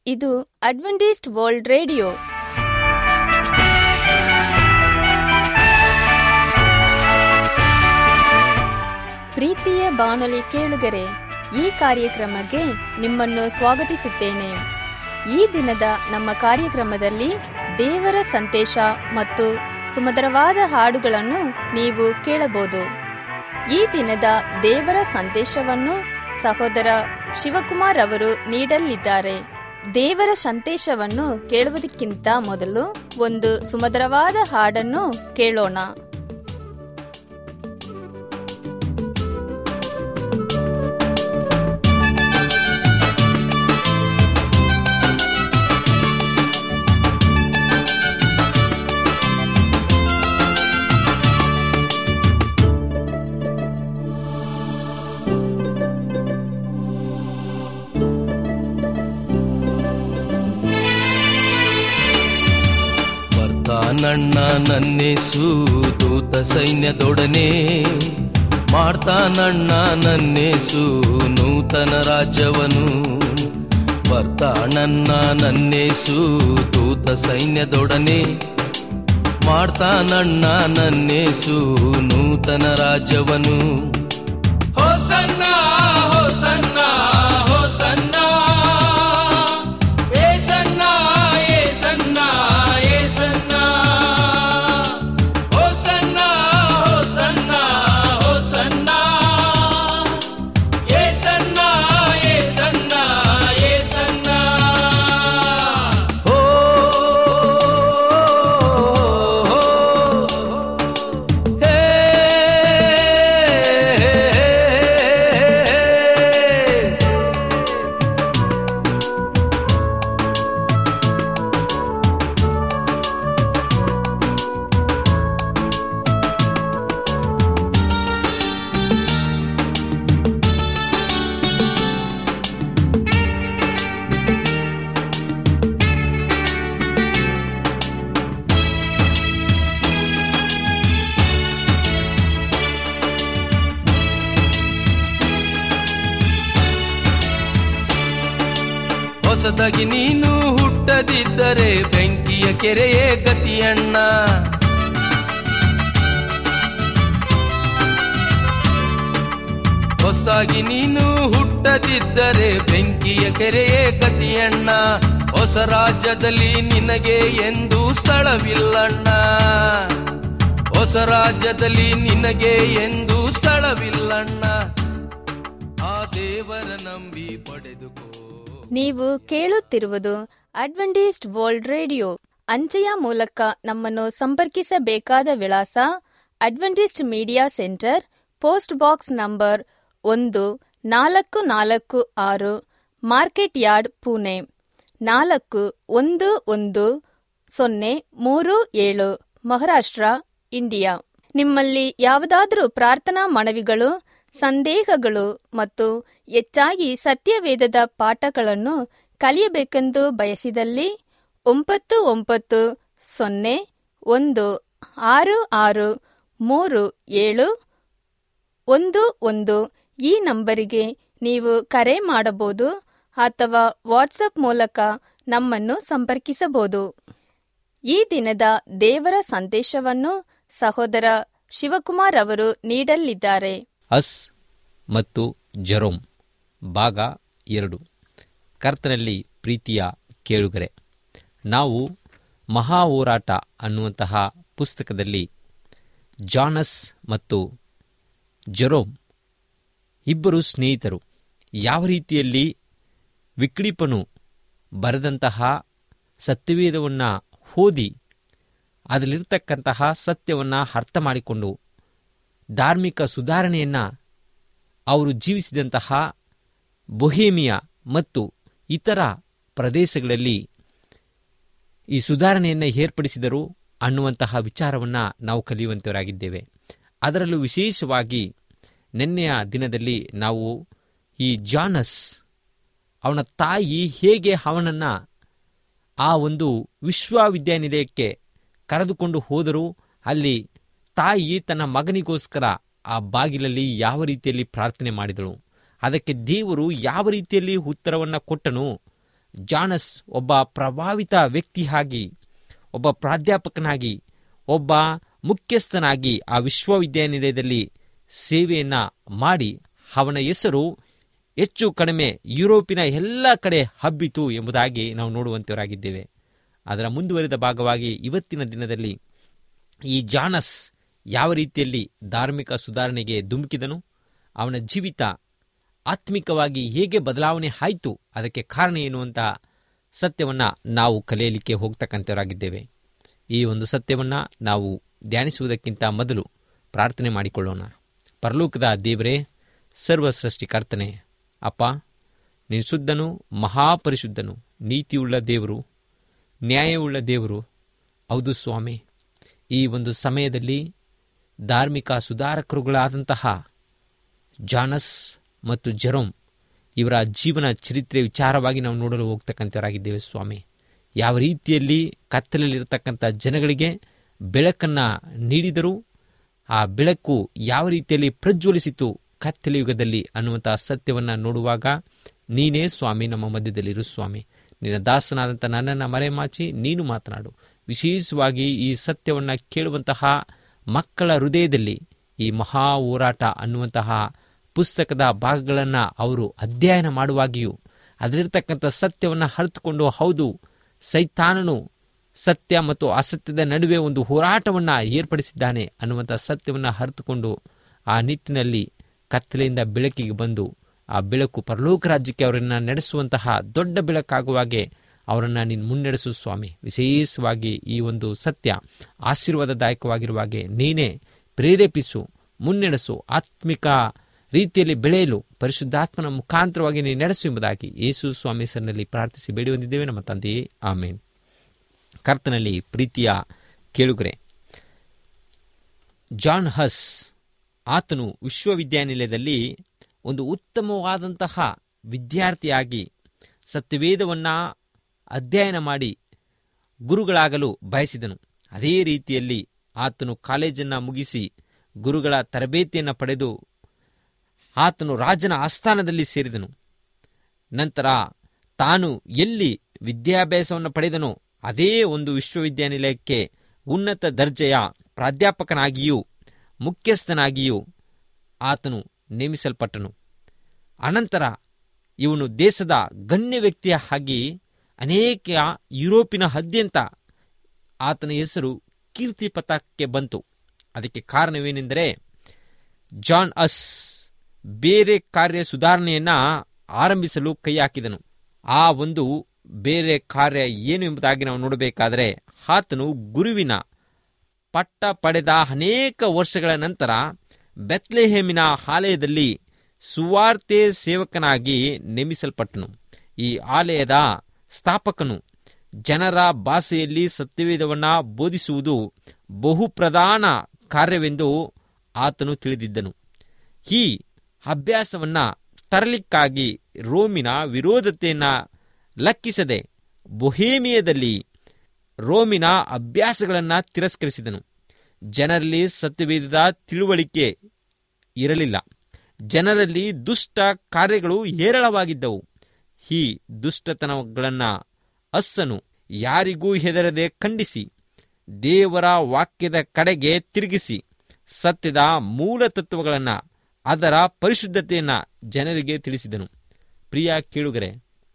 ಇದು Adventist world radio ಪ್ರೀತಿಯ ಬಾನುಲಿ ಕೇಳುಗರೆ ಈ ಕಾರ್ಯಕ್ರಮಕ್ಕೆ ನಿಮ್ಮನ್ನು ಸ್ವಾಗತಿಸುತ್ತೇನೆ ಈ ದಿನದ ನಮ್ಮ ಕಾರ್ಯಕ್ರಮದಲ್ಲಿ ದೇವರ ಸಂದೇಶ ಮತ್ತು ಸುಮಧುರವಾದ ಹಾಡುಗಳನ್ನು ನೀವು ಕೇಳಬಹುದು ಈ ದಿನದ ದೇವರ ಸಂದೇಶವನ್ನು ಸಹೋದರ ಶಿವಕುಮಾರ್ ಅವರು ನೀಡಲಿದ್ದಾರೆ ದೇವರ ಸಂದೇಶವನ್ನು ಕೇಳುವುದಕ್ಕಿಂತ ಮೊದಲು ಒಂದು ಸುಮಧುರವಾದ ಹಾಡನ್ನು ಕೇಳೋಣ ಬರ್ತಾನಣ್ಣ ನನ್ನೇಸು ದೂತ ಸೈನ್ಯದೊಡನೆ ಮಾಡ್ತಾನಣ್ಣ ನನ್ನೇಸು ನೂತನ ರಾಜ್ಯವನು ಬರ್ತಾನಣ್ಣ ನನ್ನೇಸು ದೂತ ಸೈನ್ಯದೊಡನೆ ಮಾಡ್ತಾನಣ್ಣ ನನ್ನೇಸು ನೂತನ ರಾಜ್ಯವನು ಹೋಸನ್ನ ಹೋಸನ್ನ ಹೋಸನ್ನ ಏಸನ್ನ ಏಸನ್ನ ಏಸನ್ನ ಹೋಸನ್ನ ಹೋಸನ್ನ ಹೋಸನ್ನ ಏಸನ್ನ ಏಸನ್ನ ಏಸನ್ನ ಓ ಹೇ ಹೊಸದಾಗಿ ನೀನು ಹುಟ್ಟದಿದ್ದರೆ ಬೆಂಕಿಯ ಕೆರೆಯೇ ಗತಿಯಣ್ಣ ಹೊಸದಾಗಿ ನೀನು ಹುಟ್ಟದಿದ್ದರೆ ಬೆಂಕಿಯ ಕೆರೆಯೇ ಗತಿಯಣ್ಣ ಹೊಸ ರಾಜ್ಯದಲ್ಲಿ ನಿನಗೆ ಎಂದು ಸ್ಥಳವಿಲ್ಲಣ್ಣ ಹೊಸ ರಾಜ್ಯದಲ್ಲಿ ನಿನಗೆ ಎಂದು ಸ್ಥಳವಿಲ್ಲಣ್ಣ ಆ ದೇವರ ನಂಬಿ ಪಡೆದುಕೋ ನೀವು ಕೇಳುತ್ತಿರುವುದು ಅಡ್ವೆಂಟಿಸ್ಟ್ ವರ್ಲ್ಡ್ ರೇಡಿಯೋ ಅಂಚೆಯ ಮೂಲಕ ನಮ್ಮನ್ನು ಸಂಪರ್ಕಿಸಬೇಕಾದ ವಿಳಾಸ adventist media centre post box number ಒಂದು ನಾಲ್ಕು ನಾಲ್ಕು ಆರು ಮಾರ್ಕೆಟ್ ಯಾರ್ಡ್ ಪುಣೆ ನಾಲ್ಕು ಒಂದು ಒಂದು ಸೊನ್ನೆ ಮೂರು ಏಳು ಮಹಾರಾಷ್ಟ್ರ ಇಂಡಿಯಾ ನಿಮ್ಮಲ್ಲಿ ಯಾವುದಾದರೂ ಪ್ರಾರ್ಥನಾ ಮನವಿಗಳು ಸಂದೇಹಗಳು ಮತ್ತು ಹೆಚ್ಚಾಗಿ ಸತ್ಯವೇದದ ಪಾಠಗಳನ್ನು ಕಲಿಯಬೇಕೆಂದು ಬಯಸಿದಲ್ಲಿ ಒಂಬತ್ತು ಒಂಬತ್ತು ಸೊನ್ನೆ ಒಂದು ಆರು ಆರು ಮೂರು ಏಳು ಒಂದು ಒಂದು ಈ ನಂಬರಿಗೆ ನೀವು ಕರೆ ಮಾಡಬಹುದು ಅಥವಾ ವಾಟ್ಸಪ್ ಮೂಲಕ ನಮ್ಮನ್ನು ಸಂಪರ್ಕಿಸಬಹುದು ಈ ದಿನದ ದೇವರ ಸಂದೇಶವನ್ನು ಸಹೋದರ ಶಿವಕುಮಾರ್ ಅವರು ನೀಡಲಿದ್ದಾರೆ ಅಸ್ ಮತ್ತು ಜರೋಮ್ ಭಾಗ ಎರಡು ಕರ್ತನಲ್ಲಿ ಪ್ರೀತಿಯ ಕೇಳುಗರೆ ನಾವು ಮಹಾ ಹೋರಾಟ ಅನ್ನುವಂತಹ ಪುಸ್ತಕದಲ್ಲಿ ಜಾನಸ್ ಮತ್ತು ಜರೋಮ್ ಇಬ್ಬರು ಸ್ನೇಹಿತರು ಯಾವ ರೀತಿಯಲ್ಲಿ ವಿಕ್ಳಿಪನು ಬರೆದಂತಹ ಸತ್ಯವೇದವನ್ನು ಓದಿ ಅದರಲ್ಲಿರ್ತಕ್ಕಂತಹ ಸತ್ಯವನ್ನು ಅರ್ಥ ಮಾಡಿಕೊಂಡು ಧಾರ್ಮಿಕ ಸುಧಾರಣೆಯನ್ನು ಅವರು ಜೀವಿಸಿದಂತಹ ಬೊಹೇಮಿಯಾ ಮತ್ತು ಇತರ ಪ್ರದೇಶಗಳಲ್ಲಿ ಈ ಸುಧಾರಣೆಯನ್ನು ಏರ್ಪಡಿಸಿದರು ಅನ್ನುವಂತಹ ವಿಚಾರವನ್ನು ನಾವು ಕಲಿಯುವಂತವರಾಗಿದ್ದೇವೆ ಅದರಲ್ಲೂ ವಿಶೇಷವಾಗಿ ನಿನ್ನೆಯ ದಿನದಲ್ಲಿ ನಾವು ಈ ಜಾನಸ್ ಅವನ ತಾಯಿ ಹೇಗೆ ಅವನನ್ನು ಆ ಒಂದು ವಿಶ್ವವಿದ್ಯಾನಿಲಯಕ್ಕೆ ಕರೆದುಕೊಂಡು ಹೋದರೂ ಅಲ್ಲಿ ತಾಯಿ ತನ್ನ ಮಗನಿಗೋಸ್ಕರ ಆ ಬಾಗಿಲಲ್ಲಿ ಯಾವ ರೀತಿಯಲ್ಲಿ ಪ್ರಾರ್ಥನೆ ಮಾಡಿದಳು ಅದಕ್ಕೆ ದೇವರು ಯಾವ ರೀತಿಯಲ್ಲಿ ಉತ್ತರವನ್ನು ಕೊಟ್ಟನು ಜಾನಸ್ ಒಬ್ಬ ಪ್ರಭಾವಿತ ವ್ಯಕ್ತಿಯಾಗಿ ಒಬ್ಬ ಪ್ರಾಧ್ಯಾಪಕನಾಗಿ ಒಬ್ಬ ಮುಖ್ಯಸ್ಥನಾಗಿ ಆ ವಿಶ್ವವಿದ್ಯಾನಿಲಯದಲ್ಲಿ ಸೇವೆಯನ್ನ ಮಾಡಿ ಅವನ ಹೆಸರು ಹೆಚ್ಚು ಕಡಿಮೆ ಯುರೋಪಿನ ಎಲ್ಲ ಕಡೆ ಹಬ್ಬಿತು ಎಂಬುದಾಗಿ ನಾವು ನೋಡುವಂತವರಾಗಿದ್ದೇವೆ ಅದರ ಮುಂದುವರಿದ ಭಾಗವಾಗಿ ಇವತ್ತಿನ ದಿನದಲ್ಲಿ ಈ ಜಾನಸ್ ಯಾವ ರೀತಿಯಲ್ಲಿ ಧಾರ್ಮಿಕ ಸುಧಾರಣೆಗೆ ಧುಮುಕಿದನು ಅವನ ಜೀವಿತ ಆತ್ಮಿಕವಾಗಿ ಹೇಗೆ ಬದಲಾವಣೆ ಆಯಿತು ಅದಕ್ಕೆ ಕಾರಣ ಏನು ಅಂತ ಸತ್ಯವನ್ನು ನಾವು ಕಲಿಯಲಿಕ್ಕೆ ಹೋಗ್ತಕ್ಕಂಥವರಾಗಿದ್ದೇವೆ ಈ ಒಂದು ಸತ್ಯವನ್ನು ನಾವು ಧ್ಯಾನಿಸುವುದಕ್ಕಿಂತ ಮೊದಲು ಪ್ರಾರ್ಥನೆ ಮಾಡಿಕೊಳ್ಳೋಣ ಪರಲೋಕದ ದೇವರೇ ಸರ್ವ ಸೃಷ್ಟಿಕರ್ತನೆ ಅಪ್ಪ ನೀನು ಶುದ್ಧನು ಮಹಾಪರಿಶುದ್ಧನು ನೀತಿಯುಳ್ಳ ದೇವರು ನ್ಯಾಯವುಳ್ಳ ದೇವರು ಹೌದು ಸ್ವಾಮಿ ಈ ಒಂದು ಸಮಯದಲ್ಲಿ ಧಾರ್ಮಿಕ ಸುಧಾರಕರುಗಳಾದಂತಹ ಜಾನಸ್ ಮತ್ತು ಜೆರೋಮ್ ಇವರ ಜೀವನ ಚರಿತ್ರೆ ವಿಚಾರವಾಗಿ ನಾವು ನೋಡಲು ಹೋಗ್ತಕ್ಕಂಥವರಾಗಿದ್ದೇವೆ ಸ್ವಾಮಿ ಯಾವ ರೀತಿಯಲ್ಲಿ ಕತ್ತಲಲ್ಲಿರತಕ್ಕಂಥ ಜನಗಳಿಗೆ ಬೆಳಕನ್ನು ನೀಡಿದರು ಆ ಬೆಳಕು ಯಾವ ರೀತಿಯಲ್ಲಿ ಪ್ರಜ್ವಲಿಸಿತು ಕತ್ತಲೆ ಯುಗದಲ್ಲಿ ಅನ್ನುವಂತಹ ಸತ್ಯವನ್ನು ನೋಡುವಾಗ ನೀನೇ ಸ್ವಾಮಿ ನಮ್ಮ ಮಧ್ಯದಲ್ಲಿರು ಸ್ವಾಮಿ ನಿನ್ನ ದಾಸನಾದಂಥ ನನ್ನನ್ನು ಮರೆಮಾಚಿ ನೀನು ಮಾತನಾಡು ವಿಶೇಷವಾಗಿ ಈ ಸತ್ಯವನ್ನು ಕೇಳುವಂತಹ ಮಕ್ಕಳ ಹೃದಯದಲ್ಲಿ ಈ ಮಹಾ ಹೋರಾಟ ಅನ್ನುವಂತಹ ಪುಸ್ತಕದ ಭಾಗಗಳನ್ನು ಅವರು ಅಧ್ಯಯನ ಮಾಡುವಾಗಿಯೂ ಅದರಿರ್ತಕ್ಕಂಥ ಸತ್ಯವನ್ನು ಅರಿತುಕೊಂಡು ಹೌದು ಸೈತಾನನು ಸತ್ಯ ಮತ್ತು ಅಸತ್ಯದ ನಡುವೆ ಒಂದು ಹೋರಾಟವನ್ನು ಏರ್ಪಡಿಸಿದ್ದಾನೆ ಅನ್ನುವಂಥ ಸತ್ಯವನ್ನು ಅರಿತುಕೊಂಡು ಆ ನಿಟ್ಟಿನಲ್ಲಿ ಕತ್ತಲೆಯಿಂದ ಬೆಳಕಿಗೆ ಬಂದು ಆ ಬೆಳಕು ಪರಲೋಕ ರಾಜ್ಯಕ್ಕೆ ಅವರನ್ನು ನಡೆಸುವಂತಹ ದೊಡ್ಡ ಬೆಳಕಾಗುವಾಗೆ ಅವರನ್ನು ನೀನು ಮುನ್ನಡೆಸು ಸ್ವಾಮಿ ವಿಶೇಷವಾಗಿ ಈ ಒಂದು ಸತ್ಯ ಆಶೀರ್ವಾದದಾಯಕವಾಗಿರುವಾಗೆ ನೀನೇ ಪ್ರೇರೇಪಿಸು ಮುನ್ನಡೆಸು ಆತ್ಮಿಕ ರೀತಿಯಲ್ಲಿ ಬೆಳೆಯಲು ಪರಿಶುದ್ಧಾತ್ಮನ ಮುಖಾಂತರವಾಗಿ ನೀನು ನಡೆಸು ಎಂಬುದಾಗಿ ಯೇಸು ಸ್ವಾಮಿ ಹೆಸರಿನಲ್ಲಿ ಪ್ರಾರ್ಥಿಸಿ ಬೇಡಿ ಹೊಂದಿದ್ದೇವೆ ನಮ್ಮ ತಂದೆಯೇ ಆಮೇನ್ ಕರ್ತನಲ್ಲಿ ಪ್ರೀತಿಯ ಕೇಳುಗರೆ ಜಾನ್ ಹಸ್ ಆತನು ವಿಶ್ವವಿದ್ಯಾನಿಲಯದಲ್ಲಿ ಒಂದು ಉತ್ತಮವಾದಂತಹ ವಿದ್ಯಾರ್ಥಿಯಾಗಿ ಸತ್ಯವೇದವನ್ನು ಅಧ್ಯಯನ ಮಾಡಿ ಗುರುಗಳಾಗಲು ಬಯಸಿದನು ಅದೇ ರೀತಿಯಲ್ಲಿ ಆತನು ಕಾಲೇಜನ್ನು ಮುಗಿಸಿ ಗುರುಗಳ ತರಬೇತಿಯನ್ನು ಪಡೆದು ಆತನು ರಾಜನ ಆಸ್ಥಾನದಲ್ಲಿ ಸೇರಿದನು ನಂತರ ತಾನು ಎಲ್ಲಿ ವಿದ್ಯಾಭ್ಯಾಸವನ್ನು ಪಡೆದನೋ ಅದೇ ಒಂದು ವಿಶ್ವವಿದ್ಯಾನಿಲಯಕ್ಕೆ ಉನ್ನತ ದರ್ಜೆಯ ಪ್ರಾಧ್ಯಾಪಕನಾಗಿಯೂ ಮುಖ್ಯಸ್ಥನಾಗಿಯೂ ಆತನು ನೇಮಿಸಲ್ಪಟ್ಟನು ಅನಂತರ ಇವನು ದೇಶದ ಗಣ್ಯ ವ್ಯಕ್ತಿಯ ಆಗಿ ಅನೇಕ ಯುರೋಪಿನ ಹದ್ಯಂತ ಆತನ ಹೆಸರು ಕೀರ್ತಿ ಪತಾಕಕ್ಕೆ ಬಂತು ಅದಕ್ಕೆ ಕಾರಣವೇನೆಂದರೆ ಜಾನ್ ಅಸ್ ಬೇರೆ ಕಾರ್ಯ ಸುಧಾರಣೆಯನ್ನ ಆರಂಭಿಸಲು ಕೈ ಹಾಕಿದನು ಆ ಒಂದು ಬೇರೆ ಕಾರ್ಯ ಏನು ಎಂಬುದಾಗಿ ನಾವು ನೋಡಬೇಕಾದರೆ ಆತನು ಗುರುವಿನ ಪಟ್ಟ ಪಡೆದ ಅನೇಕ ವರ್ಷಗಳ ನಂತರ ಬೆತ್ಲೆಹೇಮಿನ ಆಲಯದಲ್ಲಿ ಸುವಾರ್ತೆ ಸೇವಕನಾಗಿ ನೇಮಿಸಲ್ಪಟ್ಟನು ಈ ಆಲಯದ ಸ್ಥಾಪಕನು ಜನರ ಭಾಷೆಯಲ್ಲಿ ಸತ್ಯವೇದವನ್ನು ಬೋಧಿಸುವುದು ಬಹುಪ್ರಧಾನ ಕಾರ್ಯವೆಂದು ಆತನು ತಿಳಿದಿದ್ದನು ಈ ಅಭ್ಯಾಸವನ್ನ ತರಲಿಕ್ಕಾಗಿ ರೋಮಿನ ವಿರೋಧತೆಯನ್ನು ಲೆಕ್ಕಿಸದೆ ಬೊಹೇಮಿಯದಲ್ಲಿ ರೋಮಿನ ಅಭ್ಯಾಸಗಳನ್ನು ತಿರಸ್ಕರಿಸಿದನು ಜನರಲ್ಲಿ ಸತ್ಯವೇದದ ತಿಳುವಳಿಕೆ ಇರಲಿಲ್ಲ ಜನರಲ್ಲಿ ದುಷ್ಟ ಕಾರ್ಯಗಳು ಹೇರಳವಾಗಿದ್ದವು ಈ ದುಷ್ಟತನಗಳನ್ನು ಅಸ್ಸನು ಯಾರಿಗೂ ಹೆದರದೆ ಖಂಡಿಸಿ ದೇವರ ವಾಕ್ಯದ ಕಡೆಗೆ ತಿರುಗಿಸಿ ಸತ್ಯದ ಮೂಲ ತತ್ವಗಳನ್ನು ಅದರ ಪರಿಶುದ್ಧತೆಯನ್ನು ಜನರಿಗೆ ತಿಳಿಸಿದನು ಪ್ರಿಯ ಕೇಳುಗರೆ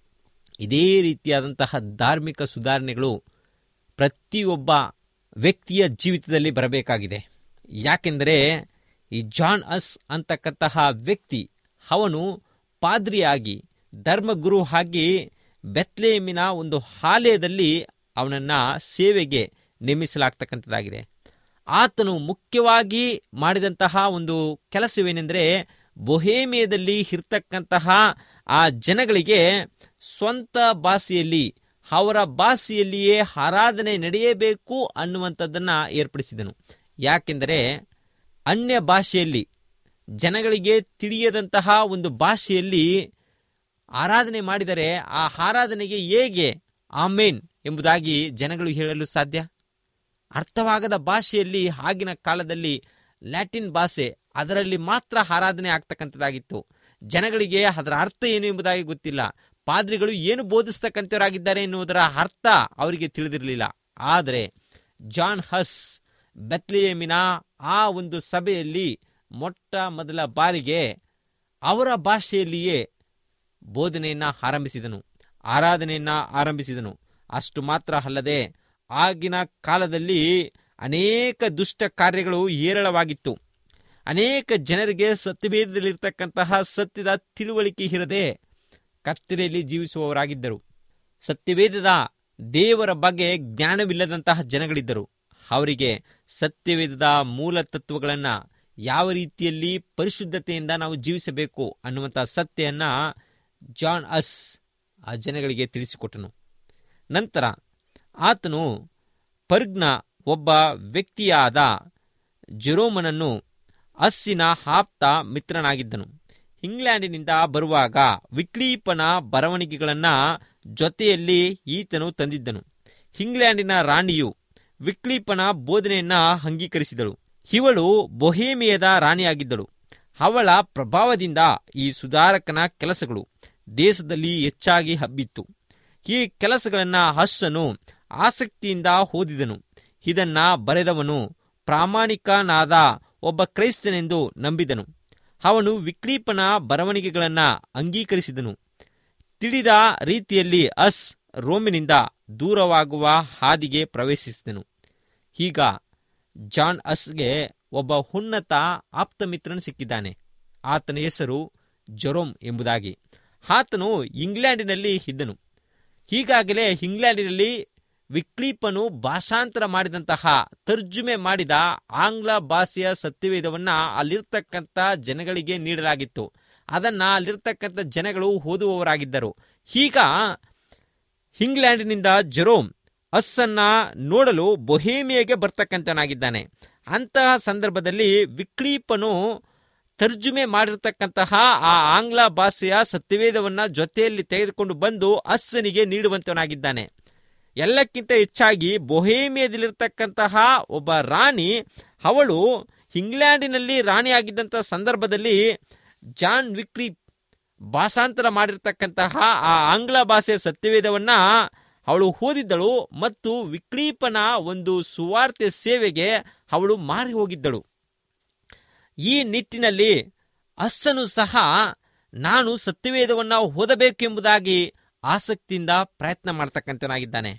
ಇದೇ ರೀತಿಯಾದಂತಹ ಧಾರ್ಮಿಕ ಸುಧಾರಣೆಗಳು ಪ್ರತಿಯೊಬ್ಬ ವ್ಯಕ್ತಿಯ ಜೀವಿತದಲ್ಲಿ ಬರಬೇಕಾಗಿದೆ ಯಾಕೆಂದರೆ ಈ ಜಾನ್ ಅಸ್ ಅಂತಕ್ಕಂತಹ ವ್ಯಕ್ತಿ ಅವನು ಪಾದ್ರಿಯಾಗಿ ಧರ್ಮಗುರು ಆಗಿ ಬೆತ್ಲೇಮಿನ ಒಂದು ಆಲಯದಲ್ಲಿ ಅವನನ್ನು ಸೇವೆಗೆ ನೇಮಿಸಲಾಗ್ತಕ್ಕಂಥದ್ದಾಗಿದೆ ಆತನು ಮುಖ್ಯವಾಗಿ ಮಾಡಿದಂತಹ ಒಂದು ಕೆಲಸವೇನೆಂದರೆ ಬೊಹೇಮಿಯದಲ್ಲಿ ಇರ್ತಕ್ಕಂತಹ ಆ ಜನಗಳಿಗೆ ಸ್ವಂತ ಭಾಷೆಯಲ್ಲಿ ಅವರ ಭಾಷೆಯಲ್ಲಿಯೇ ಆರಾಧನೆ ನಡೆಯಬೇಕು ಅನ್ನುವಂಥದ್ದನ್ನು ಏರ್ಪಡಿಸಿದನು ಯಾಕೆಂದರೆ ಅನ್ಯ ಭಾಷೆಯಲ್ಲಿ ಜನಗಳಿಗೆ ತಿಳಿಯದಂತಹ ಒಂದು ಭಾಷೆಯಲ್ಲಿ ಆರಾಧನೆ ಮಾಡಿದರೆ ಆ ಆರಾಧನೆಗೆ ಹೇಗೆ ಆಮೇನ್ ಎಂಬುದಾಗಿ ಜನಗಳು ಹೇಳಲು ಸಾಧ್ಯ ಅರ್ಥವಾಗದ ಭಾಷೆಯಲ್ಲಿ ಆಗಿನ ಕಾಲದಲ್ಲಿ ಲ್ಯಾಟಿನ್ ಭಾಷೆ ಅದರಲ್ಲಿ ಮಾತ್ರ ಆರಾಧನೆ ಆಗ್ತಕ್ಕಂಥದ್ದಾಗಿತ್ತು ಜನಗಳಿಗೆ ಅದರ ಅರ್ಥ ಏನು ಎಂಬುದಾಗಿ ಗೊತ್ತಿಲ್ಲ ಪಾದ್ರಿಗಳು ಏನು ಬೋಧಿಸ್ತಕ್ಕಂಥವರಾಗಿದ್ದಾರೆ ಎನ್ನುವುದರ ಅರ್ಥ ಅವರಿಗೆ ತಿಳಿದಿರಲಿಲ್ಲ ಆದರೆ ಜಾನ್ ಹಸ್ ಬೆತ್ಲಿಯೇಮಿನ ಆ ಒಂದು ಸಭೆಯಲ್ಲಿ ಮೊಟ್ಟ ಮೊದಲ ಬಾರಿಗೆ ಅವರ ಭಾಷೆಯಲ್ಲಿಯೇ ಬೋಧನೆಯನ್ನ ಆರಂಭಿಸಿದನು ಆರಾಧನೆಯನ್ನ ಆರಂಭಿಸಿದನು ಅಷ್ಟು ಮಾತ್ರ ಅಲ್ಲದೆ ಆಗಿನ ಕಾಲದಲ್ಲಿ ಅನೇಕ ದುಷ್ಟ ಕಾರ್ಯಗಳು ಹೇರಳವಾಗಿತ್ತು ಅನೇಕ ಜನರಿಗೆ ಸತ್ಯವೇದದಲ್ಲಿರ್ತಕ್ಕಂತಹ ಸತ್ಯದ ತಿಳುವಳಿಕೆ ಇರದೆ ಕತ್ತಲೆಯಲ್ಲಿ ಜೀವಿಸುವವರಾಗಿದ್ದರು ಸತ್ಯವೇದದ ದೇವರ ಬಗ್ಗೆ ಜ್ಞಾನವಿಲ್ಲದಂತಹ ಜನಗಳಿದ್ದರು ಅವರಿಗೆ ಸತ್ಯವೇದದ ಮೂಲ ತತ್ವಗಳನ್ನು ಯಾವ ರೀತಿಯಲ್ಲಿ ಪರಿಶುದ್ಧತೆಯಿಂದ ನಾವು ಜೀವಿಸಬೇಕು ಅನ್ನುವಂಥ ಸತ್ಯವನ್ನು ಜಾನ್ ಅಸ್ ಆ ಜನಗಳಿಗೆ ತಿಳಿಸಿಕೊಟ್ಟನು ನಂತರ ಆತನು ಪರ್ಗ್ನ ಒಬ್ಬ ವ್ಯಕ್ತಿಯಾದ ಜೆರೋಮನನ್ನು ಅಸ್ಸಿನ ಆಪ್ತ ಮಿತ್ರನಾಗಿದ್ದನು ಇಂಗ್ಲೆಂಡಿನಿಂದ ಬರುವಾಗ ವಿಕ್ಲೀಪನ ಬರವಣಿಗೆಗಳನ್ನು ಜೊತೆಯಲ್ಲಿ ಈತನು ತಂದಿದ್ದನು ಇಂಗ್ಲೆಂಡಿನ ರಾಣಿಯು ವಿಕ್ಲೀಪನ ಬೋಧನೆಯನ್ನ ಅಂಗೀಕರಿಸಿದಳು ಇವಳು ಬೊಹೇಮಿಯದ ರಾಣಿಯಾಗಿದ್ದಳು ಅವಳ ಪ್ರಭಾವದಿಂದ ಈ ಸುಧಾರಕನ ಕೆಲಸಗಳು ದೇಶದಲ್ಲಿ ಹೆಚ್ಚಾಗಿ ಹಬ್ಬಿತ್ತು ಈ ಕೆಲಸಗಳನ್ನು ಹಸ್ಸನು ಆಸಕ್ತಿಯಿಂದ ಓದಿದನು ಇದನ್ನ ಬರೆದವನು ಪ್ರಾಮಾಣಿಕನಾದ ಒಬ್ಬ ಕ್ರೈಸ್ತನೆಂದು ನಂಬಿದನು ಅವನು ವಿಕ್ಲೀಪನ ಬರವಣಿಗೆಗಳನ್ನು ಅಂಗೀಕರಿಸಿದನು ತಿಳಿದ ರೀತಿಯಲ್ಲಿ ಅಸ್ ರೋಮಿನಿಂದ ದೂರವಾಗುವ ಹಾದಿಗೆ ಪ್ರವೇಶಿಸಿದನು ಈಗ ಜಾನ್ ಅಸ್ಗೆ ಒಬ್ಬ ಉನ್ನತ ಆಪ್ತಮಿತ್ರನು ಸಿಕ್ಕಿದ್ದಾನೆ ಆತನ ಹೆಸರು ಜೊರೋಮ್ ಎಂಬುದಾಗಿ ಆತನು ಇಂಗ್ಲೆಂಡಿನಲ್ಲಿ ಇದ್ದನು ಈಗಾಗಲೇ ಇಂಗ್ಲೆಂಡಿನಲ್ಲಿ ವಿಕ್ಲೀಪನು ಭಾಷಾಂತರ ಮಾಡಿದಂತಹ ತರ್ಜುಮೆ ಮಾಡಿದ ಆಂಗ್ಲ ಭಾಷೆಯ ಸತ್ಯವೇದವನ್ನ ಅಲ್ಲಿರ್ತಕ್ಕಂಥ ಜನಗಳಿಗೆ ನೀಡಲಾಗಿತ್ತು ಅದನ್ನ ಅಲ್ಲಿರ್ತಕ್ಕಂಥ ಜನಗಳು ಓದುವವರಾಗಿದ್ದರು ಈಗ ಇಂಗ್ಲೆಂಡಿನಿಂದ ಜೆರೋಮ್ ಅಸ್ಸನ್ನ ನೋಡಲು ಬೊಹೇಮಿಯಾಗೆ ಬರ್ತಕ್ಕಂಥನಾಗಿದ್ದಾನೆ ಅಂತಹ ಸಂದರ್ಭದಲ್ಲಿ ವಿಕ್ಲೀಪನು ತರ್ಜುಮೆ ಮಾಡಿರ್ತಕ್ಕಂತಹ ಆ ಆಂಗ್ಲ ಭಾಷೆಯ ಸತ್ಯವೇದವನ್ನ ಜೊತೆಯಲ್ಲಿ ತೆಗೆದುಕೊಂಡು ಬಂದು ಅಸ್ಸನಿಗೆ ನೀಡುವಂತವನಾಗಿದ್ದಾನೆ ಎಲ್ಲಕ್ಕಿಂತ ಹೆಚ್ಚಾಗಿ ಬೊಹೇಮಿಯದಲ್ಲಿರ್ತಕ್ಕಂತಹ ಒಬ್ಬ ರಾಣಿ ಅವಳು ಇಂಗ್ಲೆಂಡಿನಲ್ಲಿ ರಾಣಿಯಾಗಿದ್ದಂತಹ ಸಂದರ್ಭದಲ್ಲಿ ಜಾನ್ ವಿಕ್ರಿ ಭಾಷಾಂತರ ಮಾಡಿರ್ತಕ್ಕಂತಹ ಆ ಆಂಗ್ಲ ಭಾಷೆಯ ಸತ್ಯವೇದವನ್ನ ಅವಳು ಓದಿದ್ದಳು ಮತ್ತು ವಿಕ್ಲೀಪನ ಒಂದು ಸುವಾರ್ತೆ ಸೇವೆಗೆ ಅವಳು ಮಾರಿ ಹೋಗಿದ್ದಳು ಈ ನಿಟ್ಟಿನಲ್ಲಿ ಅಸ್ಸನು ಸಹ ನಾನು ಸತ್ಯವೇದವನ್ನ ಓದಬೇಕೆಂಬುದಾಗಿ ಆಸಕ್ತಿಯಿಂದ ಪ್ರಯತ್ನ ಮಾಡ್ತಕ್ಕಂಥನಾಗಿದ್ದಾನೆ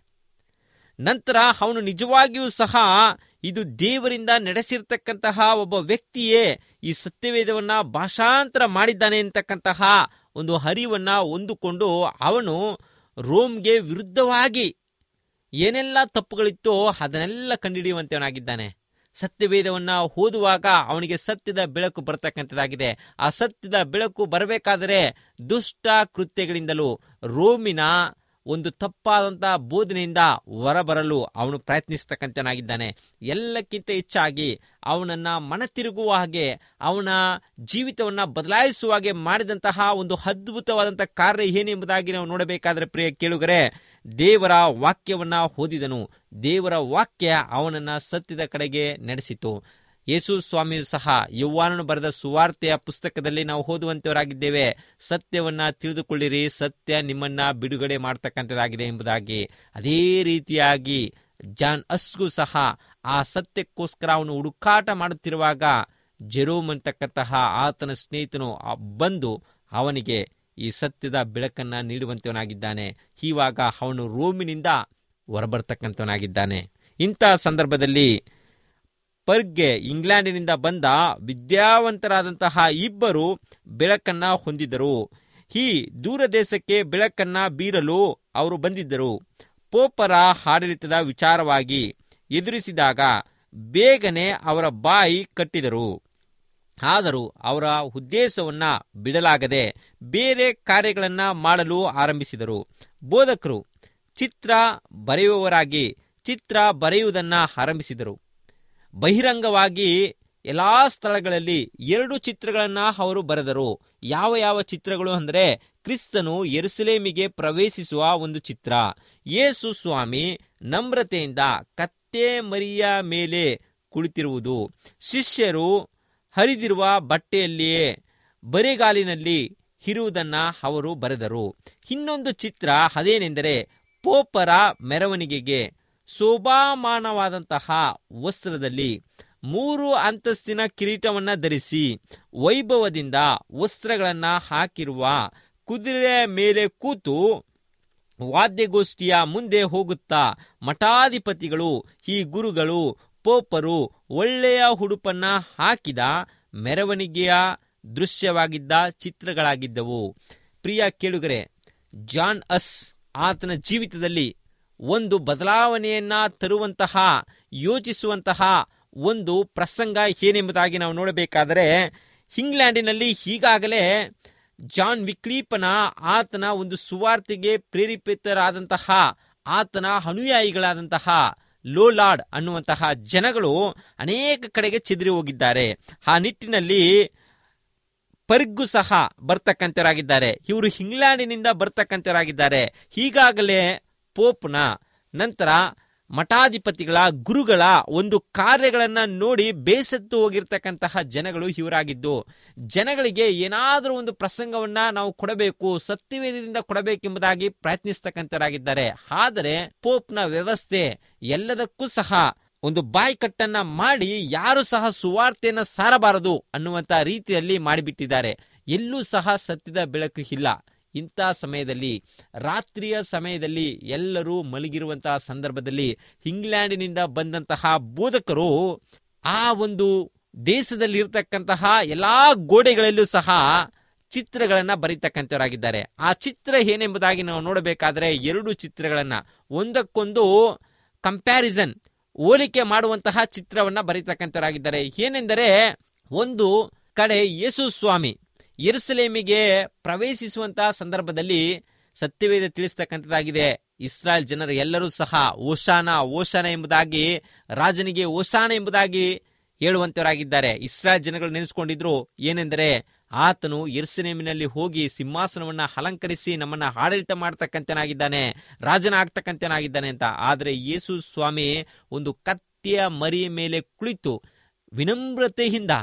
ನಂತರ ಅವನು ನಿಜವಾಗಿಯೂ ಸಹ ಇದು ದೇವರಿಂದ ನಡೆಸಿರ್ತಕ್ಕಂತಹ ಒಬ್ಬ ವ್ಯಕ್ತಿಯೇ ಈ ಸತ್ಯವೇದವನ್ನ ಭಾಷಾಂತರ ಮಾಡಿದ್ದಾನೆ ಅಂತಕ್ಕಂತಹ ಒಂದು ಹರಿವನ್ನ ಹೊಂದಿಕೊಂಡು ಅವನು ರೋಮ್ಗೆ ವಿರುದ್ಧವಾಗಿ ಏನೆಲ್ಲ ತಪ್ಪುಗಳಿತ್ತೋ ಅದನ್ನೆಲ್ಲ ಕಂಡುಹಿಡಿಯುವಂತವನಾಗಿದ್ದಾನೆ ಸತ್ಯವೇದವನ್ನ ಓದುವಾಗ ಅವನಿಗೆ ಸತ್ಯದ ಬೆಳಕು ಬರತಕ್ಕಂಥದ್ದಾಗಿದೆ ಆ ಸತ್ಯದ ಬೆಳಕು ಬರಬೇಕಾದರೆ ದುಷ್ಟ ಕೃತ್ಯಗಳಿಂದಲೂ ರೋಮಿನ ಒಂದು ತಪ್ಪಾದಂತಹ ಬೋಧನೆಯಿಂದ ಹೊರಬರಲು ಅವನು ಪ್ರಯತ್ನಿಸ್ತಕ್ಕಂಥನಾಗಿದ್ದಾನೆ ಎಲ್ಲಕ್ಕಿಂತ ಹೆಚ್ಚಾಗಿ ಅವನನ್ನ ಮನ ತಿರುಗುವ ಹಾಗೆ ಅವನ ಜೀವಿತವನ್ನ ಬದಲಾಯಿಸುವ ಹಾಗೆ ಮಾಡಿದಂತಹ ಒಂದು ಅದ್ಭುತವಾದಂತಹ ಕಾರ್ಯ ಏನೆಂಬುದಾಗಿ ನಾವು ನೋಡಬೇಕಾದ್ರೆ ಪ್ರಿಯ ಕೇಳುಗರೆ ದೇವರ ವಾಕ್ಯವನ್ನ ಓದಿದನು ದೇವರ ವಾಕ್ಯ ಅವನನ್ನ ಸತ್ಯದ ಕಡೆಗೆ ನಡೆಸಿತು ಯೇಸು ಸ್ವಾಮಿಯು ಸಹ ಯೌವಾನನು ಬರೆದ ಸುವಾರ್ತೆಯ ಪುಸ್ತಕದಲ್ಲಿ ನಾವು ಓದುವಂತವರಾಗಿದ್ದೇವೆ ಸತ್ಯವನ್ನ ತಿಳಿದುಕೊಳ್ಳಿರಿ ಸತ್ಯ ನಿಮ್ಮನ್ನ ಬಿಡುಗಡೆ ಮಾಡ್ತಕ್ಕಂಥದ್ದಾಗಿದೆ ಎಂಬುದಾಗಿ ಅದೇ ರೀತಿಯಾಗಿ ಜಾನ್ ಅಸ್ಗೂ ಸಹ ಆ ಸತ್ಯಕ್ಕೋಸ್ಕರ ಅವನು ಹುಡುಕಾಟ ಮಾಡುತ್ತಿರುವಾಗ ಜೆರೋಮ್ ಅಂತಕ್ಕಂತಹ ಆತನ ಸ್ನೇಹಿತನು ಬಂದು ಅವನಿಗೆ ಈ ಸತ್ಯದ ಬೆಳಕನ್ನ ನೀಡುವಂತವನಾಗಿದ್ದಾನೆ ಇವಾಗ ಅವನು ರೋಮಿನಿಂದ ಹೊರಬರ್ತಕ್ಕಂಥವನಾಗಿದ್ದಾನೆ ಇಂತಹ ಸಂದರ್ಭದಲ್ಲಿ ಪರ್ಗೆ ಇಂಗ್ಲೆಂಡಿನಿಂದ ಬಂದ ವಿದ್ಯಾವಂತರಾದಂತಹ ಇಬ್ಬರು ಬೆಳಕನ್ನ ಹೊಂದಿದರು ಈ ದೂರ ದೇಶಕ್ಕೆ ಬೆಳಕನ್ನ ಬೀರಲು ಅವರು ಬಂದಿದ್ದರು ಪೋಪರ ಆಡಳಿತದ ವಿಚಾರವಾಗಿ ಎದುರಿಸಿದಾಗ ಬೇಗನೆ ಅವರ ಬಾಯಿ ಕಟ್ಟಿದರು ಆದರೂ ಅವರ ಉದ್ದೇಶವನ್ನ ಬಿಡಲಾಗದೆ ಬೇರೆ ಕಾರ್ಯಗಳನ್ನ ಮಾಡಲು ಆರಂಭಿಸಿದರು ಬೋಧಕರು ಚಿತ್ರ ಬರೆಯುವವರಾಗಿ ಚಿತ್ರ ಬರೆಯುವುದನ್ನ ಆರಂಭಿಸಿದರು ಬಹಿರಂಗವಾಗಿ ಎಲ್ಲಾ ಸ್ಥಳಗಳಲ್ಲಿ ಎರಡು ಚಿತ್ರಗಳನ್ನ ಅವರು ಬರೆದರು ಯಾವ ಯಾವ ಚಿತ್ರಗಳು ಅಂದರೆ ಕ್ರಿಸ್ತನು ಯೆರೂಸಲೇಮಿಗೆ ಪ್ರವೇಶಿಸುವ ಒಂದು ಚಿತ್ರ ಯೇಸು ಸ್ವಾಮಿ ನಮ್ರತೆಯಿಂದ ಕತ್ತೆ ಮರಿಯ ಮೇಲೆ ಕುಳಿತಿರುವುದು ಶಿಷ್ಯರು ಹರಿದಿರುವ ಬಟ್ಟೆಯಲ್ಲಿಯೇ ಬರೆಗಾಲಿನಲ್ಲಿ ಇರುವುದನ್ನ ಅವರು ಬರೆದರು ಇನ್ನೊಂದು ಚಿತ್ರ ಅದೇನೆಂದರೆ ಪೋಪರ ಮೆರವಣಿಗೆಗೆ ಶೋಭಾಮಾನವಾದಂತಹ ವಸ್ತ್ರದಲ್ಲಿ ಮೂರು ಅಂತಸ್ತಿನ ಕಿರೀಟವನ್ನ ಧರಿಸಿ ವೈಭವದಿಂದ ವಸ್ತ್ರಗಳನ್ನ ಹಾಕಿರುವ ಕುದುರೆಯ ಮೇಲೆ ಕೂತು ವಾದ್ಯಗೋಷ್ಠಿಯ ಮುಂದೆ ಹೋಗುತ್ತಾ ಮಠಾಧಿಪತಿಗಳು ಈ ಗುರುಗಳು ಪೋಪರು ಒಳ್ಳೆಯ ಉಡುಪನ್ನ ಹಾಕಿದ ಮೆರವಣಿಗೆಯ ದೃಶ್ಯವಾಗಿದ್ದ ಚಿತ್ರಗಳಾಗಿದ್ದವು ಪ್ರಿಯ ಕೇಳುಗರೆ ಜಾನ್ ಅಸ್ ಆತನ ಜೀವಿತದಲ್ಲಿ ಒಂದು ಬದಲಾವಣೆಯನ್ನ ತರುವಂತಹ ಯೋಚಿಸುವಂತಹ ಒಂದು ಪ್ರಸಂಗ ಏನೆಂಬುದಾಗಿ ನಾವು ನೋಡಬೇಕಾದರೆ ಇಂಗ್ಲೆಂಡಿನಲ್ಲಿ ಈಗಾಗಲೇ ಜಾನ್ ವಿಕ್ಲೀಪನ ಆತನ ಒಂದು ಸುವಾರ್ತೆಗೆ ಪ್ರೇರೇಪಿತರಾದಂತಹ ಆತನ ಅನುಯಾಯಿಗಳಾದಂತಹ ಲೋಲಾಡ್ ಅನ್ನುವಂತಹ ಜನಗಳು ಅನೇಕ ಕಡೆಗೆ ಚೆದರಿ ಹೋಗಿದ್ದಾರೆ ಆ ನಿಟ್ಟಿನಲ್ಲಿ ಪರಿಗ್ಗು ಸಹ ಬರ್ತಕ್ಕಂಥವರಾಗಿದ್ದಾರೆ ಇವರು ಇಂಗ್ಲೆಂಡಿನಿಂದ ಬರ್ತಕ್ಕಂಥವರಾಗಿದ್ದಾರೆ ಈಗಾಗಲೇ ಪೋಪ್ನ ನಂತರ ಮಠಾಧಿಪತಿಗಳ ಗುರುಗಳ ಒಂದು ಕಾರ್ಯಗಳನ್ನ ನೋಡಿ ಬೇಸತ್ತು ಹೋಗಿರ್ತಕ್ಕಂತಹ ಜನಗಳು ಇವರಾಗಿದ್ದು ಜನಗಳಿಗೆ ಏನಾದರೂ ಒಂದು ಪ್ರಸಂಗವನ್ನ ನಾವು ಕೊಡಬೇಕು ಸತ್ಯವೇದದಿಂದ ಕೊಡಬೇಕೆಂಬುದಾಗಿ ಪ್ರಯತ್ನಿಸ್ತಕ್ಕಂಥವರಾಗಿದ್ದಾರೆ ಆದರೆ ಪೋಪ್ನ ವ್ಯವಸ್ಥೆ ಎಲ್ಲದಕ್ಕೂ ಸಹ ಒಂದು ಬಾಯ್ಕಟ್ಟನ್ನ ಮಾಡಿ ಯಾರು ಸಹ ಸುವಾರ್ತೆಯನ್ನ ಸಾರಬಾರದು ಅನ್ನುವಂತ ರೀತಿಯಲ್ಲಿ ಮಾಡಿಬಿಟ್ಟಿದ್ದಾರೆ ಎಲ್ಲೂ ಸಹ ಸತ್ಯದ ಬೆಳಕು ಇಲ್ಲ ಇಂಥ ಸಮಯದಲ್ಲಿ ರಾತ್ರಿಯ ಸಮಯದಲ್ಲಿ ಎಲ್ಲರೂ ಮಲಗಿರುವಂತಹ ಸಂದರ್ಭದಲ್ಲಿ ಇಂಗ್ಲೆಂಡಿನಿಂದ ಬಂದಂತಹ ಬೋಧಕರು ಆ ಒಂದು ದೇಶದಲ್ಲಿ ಇರ್ತಕ್ಕಂತಹ ಎಲ್ಲಾ ಗೋಡೆಗಳಲ್ಲೂ ಸಹ ಚಿತ್ರಗಳನ್ನ ಬರೀತಕ್ಕಂಥವರಾಗಿದ್ದಾರೆ ಆ ಚಿತ್ರ ಏನೆಂಬುದಾಗಿ ನಾವು ನೋಡಬೇಕಾದ್ರೆ ಎರಡು ಚಿತ್ರಗಳನ್ನ ಒಂದಕ್ಕೊಂದು ಕಂಪ್ಯಾರಿಸನ್ ಹೋಲಿಕೆ ಮಾಡುವಂತಹ ಚಿತ್ರವನ್ನ ಬರೀತಕ್ಕಂಥವರಾಗಿದ್ದಾರೆ ಏನೆಂದರೆ ಒಂದು ಕಡೆ ಯೇಸು ಸ್ವಾಮಿ ಯೆರೂಸಲೇಮಿಗೆ ಪ್ರವೇಶಿಸುವಂತಹ ಸಂದರ್ಭದಲ್ಲಿ ಸತ್ಯವೇದ ತಿಳಿಸ್ತಕ್ಕಂಥದ್ದಾಗಿದೆ ಇಸ್ರಾಯೇಲ್ ಜನರು ಎಲ್ಲರೂ ಸಹ ಓಶಾನ ಓಶಾನ ಎಂಬುದಾಗಿ ರಾಜನಿಗೆ ಓಶಾನ ಎಂಬುದಾಗಿ ಹೇಳುವಂತವರಾಗಿದ್ದಾರೆ ಇಸ್ರಾಯೇಲ್ ಜನಗಳು ನೆನೆಸ್ಕೊಂಡಿದ್ರು ಏನೆಂದರೆ ಆತನು ಯೆರೂಸಲೇಮಿನಲ್ಲಿ ಹೋಗಿ ಸಿಂಹಾಸನವನ್ನ ಅಲಂಕರಿಸಿ ನಮ್ಮನ್ನ ಆಡಳಿತ ಮಾಡ್ತಕ್ಕಂತನಾಗಿದ್ದಾನೆ ರಾಜನ ಆಗ್ತಕ್ಕಂತನಾಗಿದ್ದಾನೆ ಅಂತ ಆದರೆ ಯೇಸು ಸ್ವಾಮಿ ಒಂದು ಕತ್ತಿಯ ಮರಿಯ ಮೇಲೆ ಕುಳಿತು ವಿನಮ್ರತೆಯಿಂದ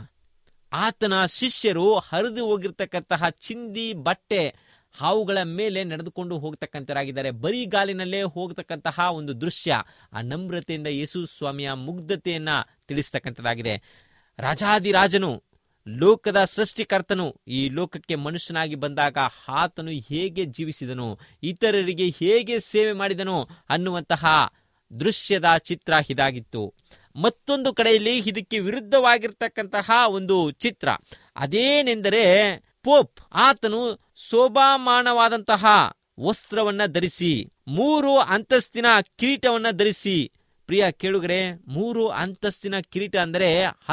ಆತನ ಶಿಷ್ಯರು ಹರಿದು ಹೋಗಿರ್ತಕ್ಕಂತಹ ಚಿಂದಿ ಬಟ್ಟೆ ಹಾವುಗಳ ಮೇಲೆ ನಡೆದುಕೊಂಡು ಹೋಗ್ತಕ್ಕಂಥರಾಗಿದ್ದಾರೆ ಬರೀ ಗಾಲಿನಲ್ಲೇ ಹೋಗ್ತಕ್ಕಂತಹ ಒಂದು ದೃಶ್ಯ ಆ ನಮ್ರತೆಯಿಂದ ಯೇಸು ಸ್ವಾಮಿಯ ಮುಗ್ಧತೆಯನ್ನ ತಿಳಿಸ್ತಕ್ಕಂಥದ್ದಾಗಿದೆ ರಾಜಾದಿರಾಜನು ಲೋಕದ ಸೃಷ್ಟಿಕರ್ತನು ಈ ಲೋಕಕ್ಕೆ ಮನುಷ್ಯನಾಗಿ ಬಂದಾಗ ಆತನು ಹೇಗೆ ಜೀವಿಸಿದನು ಇತರರಿಗೆ ಹೇಗೆ ಸೇವೆ ಮಾಡಿದನು ಅನ್ನುವಂತಹ ದೃಶ್ಯದ ಚಿತ್ರ ಇದಾಗಿತ್ತು ಮತ್ತೊಂದು ಕಡೆಯಲ್ಲಿ ಇದಕ್ಕೆ ವಿರುದ್ಧವಾಗಿರ್ತಕ್ಕಂತಹ ಒಂದು ಚಿತ್ರ ಅದೇನೆಂದರೆ ಪೋಪ್ ಆತನು ಶೋಭಾಮಾನವಾದಂತಹ ವಸ್ತ್ರವನ್ನ ಧರಿಸಿ ಮೂರು ಅಂತಸ್ತಿನ ಕಿರೀಟವನ್ನ ಧರಿಸಿ ಪ್ರಿಯ ಕೇಳುಗರೆ ಮೂರು ಅಂತಸ್ತಿನ ಕಿರೀಟ ಅಂದರೆ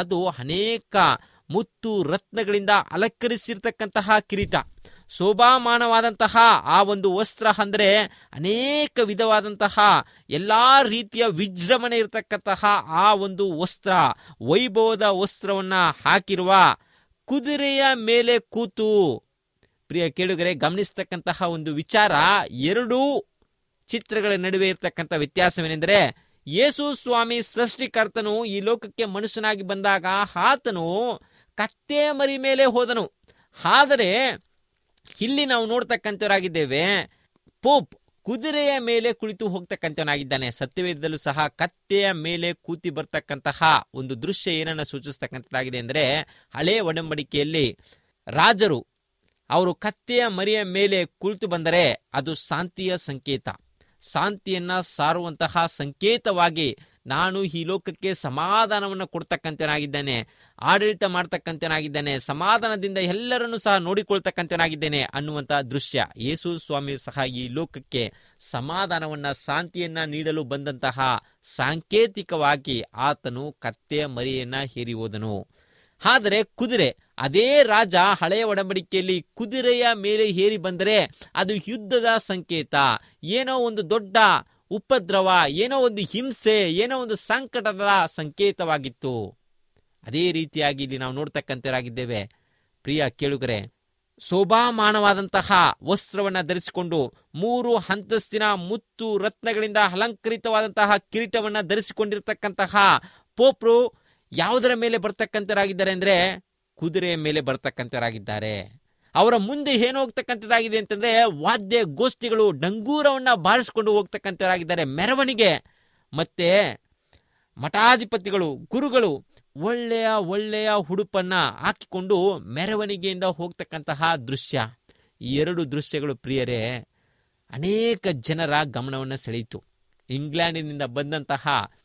ಅದು ಅನೇಕ ಮುತ್ತು ರತ್ನಗಳಿಂದ ಅಲಂಕರಿಸಿರ್ತಕ್ಕಂತಹ ಕಿರೀಟ ಶೋಭಾಮಾನವಾದಂತಹ ಆ ಒಂದು ವಸ್ತ್ರ ಅಂದರೆ ಅನೇಕ ವಿಧವಾದಂತಹ ಎಲ್ಲಾ ರೀತಿಯ ವಿಜೃಂಭಣೆ ಇರತಕ್ಕಂತಹ ಆ ಒಂದು ವಸ್ತ್ರ ವೈಭವದ ವಸ್ತ್ರವನ್ನ ಹಾಕಿರುವ ಕುದುರೆಯ ಮೇಲೆ ಕೂತು ಪ್ರಿಯ ಕೇಳುಗರೆ ಗಮನಿಸ್ತಕ್ಕಂತಹ ಒಂದು ವಿಚಾರ ಎರಡೂ ಚಿತ್ರಗಳ ನಡುವೆ ಇರತಕ್ಕಂಥ ವ್ಯತ್ಯಾಸವೇನೆಂದರೆ ಯೇಸು ಸ್ವಾಮಿ ಸೃಷ್ಟಿಕರ್ತನು ಈ ಲೋಕಕ್ಕೆ ಮನುಷ್ಯನಾಗಿ ಬಂದಾಗ ಆತನು ಕತ್ತೆ ಮರಿ ಮೇಲೆ ಹೋದನು ಆದರೆ ಇಲ್ಲಿ ನಾವು ನೋಡ್ತಕ್ಕಂಥವರಾಗಿದ್ದೇವೆ ಪೋಪ್ ಕುದುರೆಯ ಮೇಲೆ ಕುಳಿತು ಹೋಗ್ತಕ್ಕಂಥವನಾಗಿದ್ದಾನೆ ಸತ್ಯವೇದದಲ್ಲೂ ಸಹ ಕತ್ತೆಯ ಮೇಲೆ ಕೂತಿ ಬರ್ತಕ್ಕಂತಹ ಒಂದು ದೃಶ್ಯ ಏನನ್ನ ಸೂಚಿಸ್ತಕ್ಕಂಥದ್ದಾಗಿದೆ ಅಂದರೆ ಹಳೆ ಒಡಂಬಡಿಕೆಯಲ್ಲಿ ರಾಜರು ಅವರು ಕತ್ತೆಯ ಮರಿಯ ಮೇಲೆ ಕುಳಿತು ಬಂದರೆ ಅದು ಶಾಂತಿಯ ಸಂಕೇತ ಶಾಂತಿಯನ್ನ ಸಾರುವಂತಹ ಸಂಕೇತವಾಗಿ ನಾನು ಈ ಲೋಕಕ್ಕೆ ಸಮಾಧಾನವನ್ನು ಕೊಡ್ತಕ್ಕಂತನಾಗಿದ್ದೇನೆ ಆಡಳಿತ ಮಾಡ್ತಕ್ಕಂತನಾಗಿದ್ದೇನೆ ಸಮಾಧಾನದಿಂದ ಎಲ್ಲರನ್ನೂ ಸಹ ನೋಡಿಕೊಳ್ತಕ್ಕಂತನಾಗಿದ್ದೇನೆ ಅನ್ನುವಂತಹ ದೃಶ್ಯ ಯೇಸು ಸ್ವಾಮಿಯು ಸಹ ಈ ಲೋಕಕ್ಕೆ ಸಮಾಧಾನವನ್ನ ಶಾಂತಿಯನ್ನ ನೀಡಲು ಬಂದಂತಹ ಸಾಂಕೇತಿಕವಾಗಿ ಆತನು ಕತ್ತೆಯ ಮರಿಯನ್ನ ಹೇರಿ ಹೋದನು ಆದರೆ ಕುದುರೆ ಅದೇ ರಾಜ ಹಳೆಯ ಒಡಂಬಡಿಕೆಯಲ್ಲಿ ಕುದುರೆಯ ಮೇಲೆ ಹೇರಿ ಬಂದರೆ ಅದು ಯುದ್ಧದ ಸಂಕೇತ ಏನೋ ಒಂದು ದೊಡ್ಡ ಉಪದ್ರವ ಏನೋ ಒಂದು ಹಿಂಸೆ ಏನೋ ಒಂದು ಸಂಕಟದ ಸಂಕೇತವಾಗಿತ್ತು ಅದೇ ರೀತಿಯಾಗಿ ಇಲ್ಲಿ ನಾವು ನೋಡ್ತಕ್ಕಂಥವರಾಗಿದ್ದೇವೆ ಪ್ರಿಯ ಕೇಳುಗರೆ ಶೋಭಾಮಾನವಾದಂತಹ ವಸ್ತ್ರವನ್ನ ಧರಿಸಿಕೊಂಡು ಮೂರು ಅಂತಸ್ತಿನ ಮುತ್ತು ರತ್ನಗಳಿಂದ ಅಲಂಕರಿತವಾದಂತಹ ಕಿರೀಟವನ್ನ ಧರಿಸಿಕೊಂಡಿರ್ತಕ್ಕಂತಹ ಪೋಪ್ರು ಯಾವುದರ ಮೇಲೆ ಬರ್ತಕ್ಕಂಥರಾಗಿದ್ದಾರೆ ಅಂದ್ರೆ ಕುದುರೆಯ ಮೇಲೆ ಬರ್ತಕ್ಕಂಥರಾಗಿದ್ದಾರೆ ಅವರ ಮುಂದೆ ಏನು ಹೋಗ್ತಕ್ಕಂಥದ್ದಾಗಿದೆ ಅಂತಂದ್ರೆ ವಾದ್ಯ ಗೋಷ್ಠಿಗಳು ಡಂಗೂರವನ್ನ ಬಾರಿಸ್ಕೊಂಡು ಹೋಗ್ತಕ್ಕಂಥವರಾಗಿದ್ದಾರೆ ಮೆರವಣಿಗೆ ಮತ್ತೆ ಮಠಾಧಿಪತಿಗಳು ಗುರುಗಳು ಒಳ್ಳೆಯ ಒಳ್ಳೆಯ ಉಡುಪನ್ನ ಹಾಕಿಕೊಂಡು ಮೆರವಣಿಗೆಯಿಂದ ಹೋಗ್ತಕ್ಕಂತಹ ದೃಶ್ಯ ಈ ಎರಡು ದೃಶ್ಯಗಳು ಪ್ರಿಯರೇ ಅನೇಕ ಜನರ ಗಮನವನ್ನು ಸೆಳೆಯಿತು ಇಂಗ್ಲೆಂಡಿನಿಂದ ಬಂದಂತಹ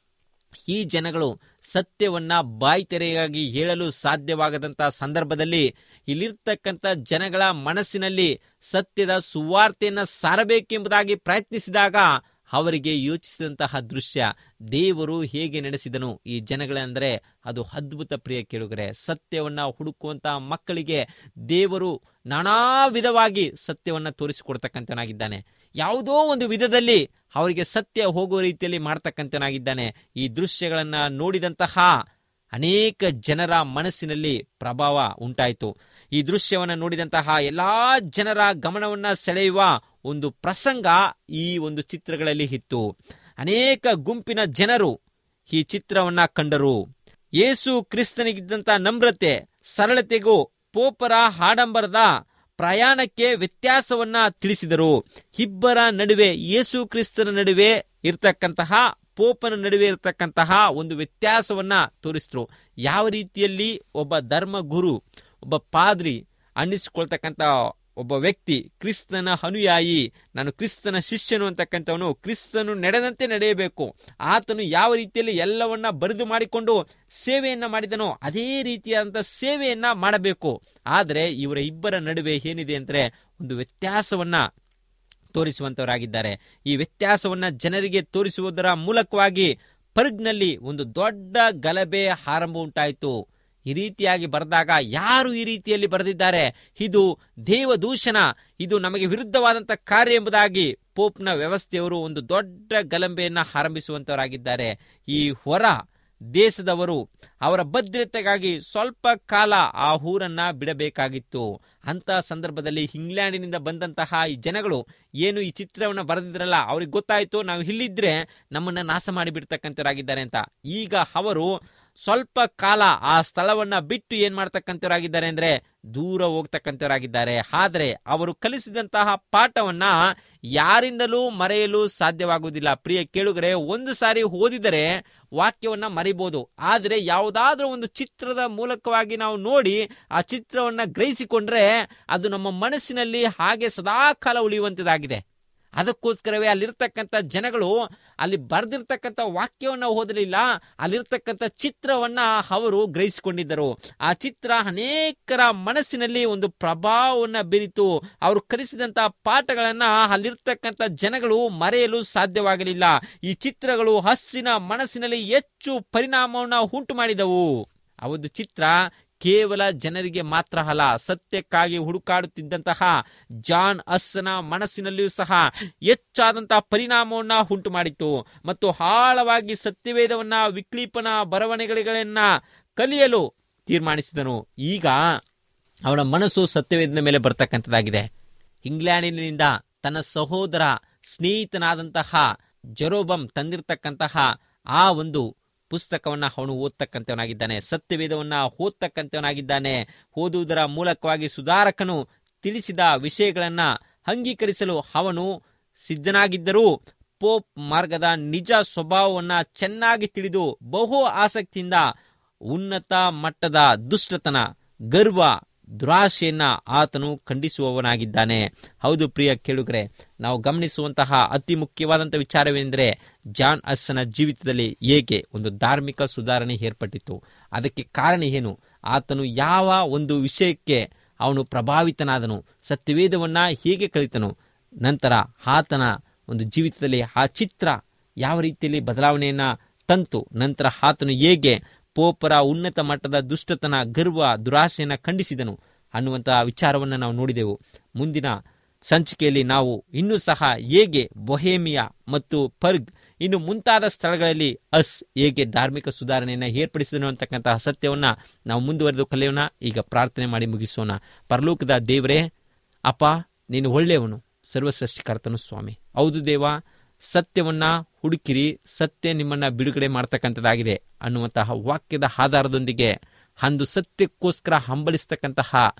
ಈ ಜನಗಳು ಸತ್ಯವನ್ನ ಬಾಯ್ತೆರೆಯಾಗಿ ಹೇಳಲು ಸಾಧ್ಯವಾಗದಂತಹ ಸಂದರ್ಭದಲ್ಲಿ ಇಲ್ಲಿರ್ತಕ್ಕಂಥ ಜನಗಳ ಮನಸ್ಸಿನಲ್ಲಿ ಸತ್ಯದ ಸುವಾರ್ತೆಯನ್ನ ಸಾರಬೇಕೆಂಬುದಾಗಿ ಪ್ರಯತ್ನಿಸಿದಾಗ ಅವರಿಗೆ ಯೋಚಿಸಿದಂತಹ ದೃಶ್ಯ ದೇವರು ಹೇಗೆ ನಡೆಸಿದನು ಈ ಜನಗಳೆಂದರೆ ಅದು ಅದ್ಭುತ ಪ್ರಿಯ ಕೇಳುಗರೆ ಸತ್ಯವನ್ನ ಹುಡುಕುವಂತಹ ಮಕ್ಕಳಿಗೆ ದೇವರು ನಾನಾ ವಿಧವಾಗಿ ಸತ್ಯವನ್ನ ತೋರಿಸಿಕೊಡ್ತಕ್ಕಂಥನಾಗಿದ್ದಾನೆ ಯಾವುದೋ ಒಂದು ವಿಧದಲ್ಲಿ ಅವರಿಗೆ ಸತ್ಯ ಹೋಗುವ ರೀತಿಯಲ್ಲಿ ಮಾಡ್ತಕ್ಕಂಥನಾಗಿದ್ದಾನೆ ಈ ದೃಶ್ಯಗಳನ್ನ ನೋಡಿದಂತಹ ಅನೇಕ ಜನರ ಮನಸ್ಸಿನಲ್ಲಿ ಪ್ರಭಾವ ಉಂಟಾಯಿತು ಈ ದೃಶ್ಯವನ್ನು ನೋಡಿದಂತಹ ಎಲ್ಲಾ ಜನರ ಗಮನವನ್ನ ಸೆಳೆಯುವ ಒಂದು ಪ್ರಸಂಗ ಈ ಒಂದು ಚಿತ್ರಗಳಲ್ಲಿ ಇತ್ತು ಅನೇಕ ಗುಂಪಿನ ಜನರು ಈ ಚಿತ್ರವನ್ನ ಕಂಡರು ಯೇಸು ಕ್ರಿಸ್ತನಿಗಿದ್ದಂತ ನಮ್ರತೆ ಸರಳತೆಗೂ ಪೋಪರ ಆಡಂಬರದ ಪ್ರಯಾಣಕ್ಕೆ ವ್ಯತ್ಯಾಸವನ್ನ ತಿಳಿಸಿದರು ಇಬ್ಬರ ನಡುವೆ ಯೇಸು ಕ್ರಿಸ್ತನ ನಡುವೆ ಇರ್ತಕ್ಕಂತಹ ಪೋಪನ ನಡುವೆ ಇರತಕ್ಕಂತಹ ಒಂದು ವ್ಯತ್ಯಾಸವನ್ನ ತೋರಿಸಿದ್ರು ಯಾವ ರೀತಿಯಲ್ಲಿ ಒಬ್ಬ ಧರ್ಮ ಗುರು ಒಬ್ಬ ಪಾದ್ರಿ ಅನ್ನಿಸಿಕೊಳ್ತಕ್ಕಂಥ ಒಬ್ಬ ವ್ಯಕ್ತಿ ಕ್ರಿಸ್ತನ ಅನುಯಾಯಿ ನಾನು ಕ್ರಿಸ್ತನ ಶಿಷ್ಯನು ಅಂತಕ್ಕಂಥವನು ಕ್ರಿಸ್ತನು ನಡೆದಂತೆ ನಡೆಯಬೇಕು ಆತನು ಯಾವ ರೀತಿಯಲ್ಲಿ ಎಲ್ಲವನ್ನ ಬರೆದು ಮಾಡಿಕೊಂಡು ಸೇವೆಯನ್ನ ಮಾಡಿದನೋ ಅದೇ ರೀತಿಯಾದಂಥ ಸೇವೆಯನ್ನ ಮಾಡಬೇಕು ಆದರೆ ಇವರ ಇಬ್ಬರ ನಡುವೆ ಏನಿದೆ ಅಂದರೆ ಒಂದು ವ್ಯತ್ಯಾಸವನ್ನ ತೋರಿಸುವಂತವರಾಗಿದ್ದಾರೆ ಈ ವ್ಯತ್ಯಾಸವನ್ನ ಜನರಿಗೆ ತೋರಿಸುವುದರ ಮೂಲಕವಾಗಿ ಪರ್ಗ್ನಲ್ಲಿ ಒಂದು ದೊಡ್ಡ ಗಲಭೆ ಆರಂಭ ಉಂಟಾಯಿತು ಈ ರೀತಿಯಾಗಿ ಬರೆದಾಗ ಯಾರು ಈ ರೀತಿಯಲ್ಲಿ ಬರೆದಿದ್ದಾರೆ ಇದು ದೇವದೂಷಣ ಇದು ನಮಗೆ ವಿರುದ್ಧವಾದಂಥ ಕಾರ್ಯ ಎಂಬುದಾಗಿ ಪೋಪ್ನ ವ್ಯವಸ್ಥೆಯವರು ಒಂದು ದೊಡ್ಡ ಗಲಭೆಯನ್ನ ಆರಂಭಿಸುವಂತವರಾಗಿದ್ದಾರೆ ಈ ಹೊರ ದೇಶದವರು ಅವರ ಭದ್ರತೆಗಾಗಿ ಸ್ವಲ್ಪ ಕಾಲ ಆ ಊರನ್ನ ಬಿಡಬೇಕಾಗಿತ್ತು ಅಂತ ಸಂದರ್ಭದಲ್ಲಿ ಇಂಗ್ಲೆಂಡಿನಿಂದ ಬಂದಂತಹ ಈ ಜನಗಳು ಏನು ಈ ಚಿತ್ರವನ್ನು ಬರೆದಿದ್ರಲ್ಲ ಅವ್ರಿಗೆ ಗೊತ್ತಾಯ್ತು ನಾವು ಇಲ್ಲಿದ್ರೆ ನಮ್ಮನ್ನ ನಾಶ ಮಾಡಿ ಬಿಡ್ತಕ್ಕಂಥವರಾಗಿದ್ದಾರೆ ಅಂತ ಈಗ ಅವರು ಸ್ವಲ್ಪ ಕಾಲ ಆ ಸ್ಥಳವನ್ನ ಬಿಟ್ಟು ಏನ್ ಮಾಡ್ತಕ್ಕಂಥವರಾಗಿದ್ದಾರೆ ಅಂದ್ರೆ ದೂರ ಹೋಗ್ತಕ್ಕಂಥವರಾಗಿದ್ದಾರೆ ಆದರೆ ಅವರು ಕಲಿಸಿದಂತಹ ಪಾಠವನ್ನ ಯಾರಿಂದಲೂ ಮರೆಯಲು ಸಾಧ್ಯವಾಗುವುದಿಲ್ಲ ಪ್ರಿಯ ಕೇಳುಗರೆ ಒಂದು ಸಾರಿ ಓದಿದರೆ ವಾಕ್ಯವನ್ನ ಮರಿಬಹುದು ಆದರೆ ಯಾವುದಾದ್ರೂ ಒಂದು ಚಿತ್ರದ ಮೂಲಕವಾಗಿ ನಾವು ನೋಡಿ ಆ ಚಿತ್ರವನ್ನ ಗ್ರಹಿಸಿಕೊಂಡ್ರೆ ಅದು ನಮ್ಮ ಮನಸ್ಸಿನಲ್ಲಿ ಹಾಗೆ ಸದಾಕಾಲ ಉಳಿಯುವಂತದಾಗಿದೆ ಅದಕ್ಕೋಸ್ಕರವೇ ಅಲ್ಲಿರ್ತಕ್ಕಂಥ ಜನಗಳು ಅಲ್ಲಿ ಬರೆದಿರ್ತಕ್ಕಂಥ ವಾಕ್ಯವನ್ನ ಓದಲಿಲ್ಲ ಅಲ್ಲಿರ್ತಕ್ಕಂಥ ಚಿತ್ರವನ್ನ ಅವರು ಗ್ರಹಿಸಿಕೊಂಡಿದ್ದರು ಆ ಚಿತ್ರ ಅನೇಕರ ಮನಸ್ಸಿನಲ್ಲಿ ಒಂದು ಪ್ರಭಾವವನ್ನ ಬೀರಿತು ಅವರು ಕಲಿಸಿದಂತ ಪಾಠಗಳನ್ನ ಅಲ್ಲಿರ್ತಕ್ಕಂಥ ಜನಗಳು ಮರೆಯಲು ಸಾಧ್ಯವಾಗಲಿಲ್ಲ ಈ ಚಿತ್ರಗಳು ಹಸ್ಸಿನ ಮನಸ್ಸಿನಲ್ಲಿ ಹೆಚ್ಚು ಪರಿಣಾಮವನ್ನ ಉಂಟು ಮಾಡಿದವು ಆ ಒಂದು ಚಿತ್ರ ಕೇವಲ ಜನರಿಗೆ ಮಾತ್ರ ಅಲ್ಲ ಸತ್ಯಕ್ಕಾಗಿ ಹುಡುಕಾಡುತ್ತಿದ್ದಂತಹ ಜಾನ್ ಅಸ್ಸನ ಮನಸ್ಸಿನಲ್ಲಿಯೂ ಸಹ ಹೆಚ್ಚಾದಂತಹ ಪರಿಣಾಮವನ್ನ ಉಂಟು ಮಾಡಿತು ಮತ್ತು ಆಳವಾಗಿ ಸತ್ಯವೇದವನ್ನ ವಿಕ್ಲೀಪನ ಬರವಣಿಗೆಗಳನ್ನ ಕಲಿಯಲು ತೀರ್ಮಾನಿಸಿದನು ಈಗ ಅವನ ಮನಸ್ಸು ಸತ್ಯವೇದದ ಮೇಲೆ ಬರ್ತಕ್ಕಂಥದ್ದಾಗಿದೆ ಇಂಗ್ಲೆಂಡಿನಿಂದ ತನ್ನ ಸಹೋದರ ಸ್ನೇಹಿತನಾದಂತಹ ಜರೋಬಂ ತಂದಿರತಕ್ಕಂತಹ ಆ ಒಂದು ಪುಸ್ತಕವನ್ನ ಅವನು ಓದ್ತಕ್ಕಂಥವನಾಗಿದ್ದಾನೆ ಸತ್ಯವೇದವನ್ನ ಓದ್ತಕ್ಕಂಥವನಾಗಿದ್ದಾನೆ ಓದುವುದರ ಮೂಲಕವಾಗಿ ಸುಧಾರಕನು ತಿಳಿಸಿದ ವಿಷಯಗಳನ್ನ ಅಂಗೀಕರಿಸಲು ಅವನು ಸಿದ್ಧನಾಗಿದ್ದರೂ ಪೋಪ್ ಮಾರ್ಗದ ನಿಜ ಸ್ವಭಾವವನ್ನ ಚೆನ್ನಾಗಿ ತಿಳಿದು ಬಹು ಆಸಕ್ತಿಯಿಂದ ಉನ್ನತ ಮಟ್ಟದ ದುಷ್ಟತನ ಗರ್ವ ದುರಾಶೆಯನ್ನ ಆತನು ಖಂಡಿಸುವವನಾಗಿದ್ದಾನೆ ಹೌದು ಪ್ರಿಯ ಕೇಳುಗರೆ ನಾವು ಗಮನಿಸುವಂತಹ ಅತಿ ಮುಖ್ಯವಾದಂಥ ವಿಚಾರವೆಂದರೆ ಜಾನ್ ಅಸ್ಸನ ಜೀವಿತದಲ್ಲಿ ಹೇಗೆ ಒಂದು ಧಾರ್ಮಿಕ ಸುಧಾರಣೆ ಏರ್ಪಟ್ಟಿತ್ತು ಅದಕ್ಕೆ ಕಾರಣ ಏನು ಆತನು ಯಾವ ಒಂದು ವಿಷಯಕ್ಕೆ ಅವನು ಪ್ರಭಾವಿತನಾದನು ಸತ್ಯವೇದವನ್ನ ಹೇಗೆ ಕಲಿತನು ನಂತರ ಆತನ ಒಂದು ಜೀವಿತದಲ್ಲಿ ಆ ಚಿತ್ರ ಯಾವ ರೀತಿಯಲ್ಲಿ ಬದಲಾವಣೆಯನ್ನ ತಂತು ನಂತರ ಆತನು ಹೇಗೆ ಪೋಪರ ಉನ್ನತ ಮಟ್ಟದ ದುಷ್ಟತನ ಗರ್ವ ದುರಾಸೆಯನ್ನು ಖಂಡಿಸಿದನು ಅನ್ನುವಂತಹ ವಿಚಾರವನ್ನು ನಾವು ನೋಡಿದೆವು ಮುಂದಿನ ಸಂಚಿಕೆಯಲ್ಲಿ ನಾವು ಇನ್ನೂ ಸಹ ಹೇಗೆ ಬೊಹೇಮಿಯಾ ಮತ್ತು ಪರ್ಗ್ ಇನ್ನು ಮುಂತಾದ ಸ್ಥಳಗಳಲ್ಲಿ ಅಸ್ ಹೇಗೆ ಧಾರ್ಮಿಕ ಸುಧಾರಣೆಯನ್ನು ಏರ್ಪಡಿಸಿದನು ಅಂತಕ್ಕಂತಹ ಸತ್ಯವನ್ನ ನಾವು ಮುಂದುವರೆದು ಕಲಿಯೋಣ ಈಗ ಪ್ರಾರ್ಥನೆ ಮಾಡಿ ಮುಗಿಸೋಣ ಪರಲೋಕದ ದೇವರೇ ಅಪ್ಪ ನೀನು ಒಳ್ಳೆಯವನು ಸರ್ವಸೃಷ್ಟಿಕರ್ತನು ಸ್ವಾಮಿ ಹೌದು ದೇವ ಸತ್ಯವನ್ನ ಹುಡುಕಿರಿ ಸತ್ಯ ನಿಮ್ಮನ್ನ ಬಿಡುಗಡೆ ಮಾಡ್ತಕ್ಕಂಥದ್ದಾಗಿದೆ ಅನ್ನುವಂತಹ ವಾಕ್ಯದ ಆಧಾರದೊಂದಿಗೆ ಅಂದು ಸತ್ಯಕ್ಕೋಸ್ಕರ ಹಂಬಲಿಸ್ತಕ್ಕಂತಹ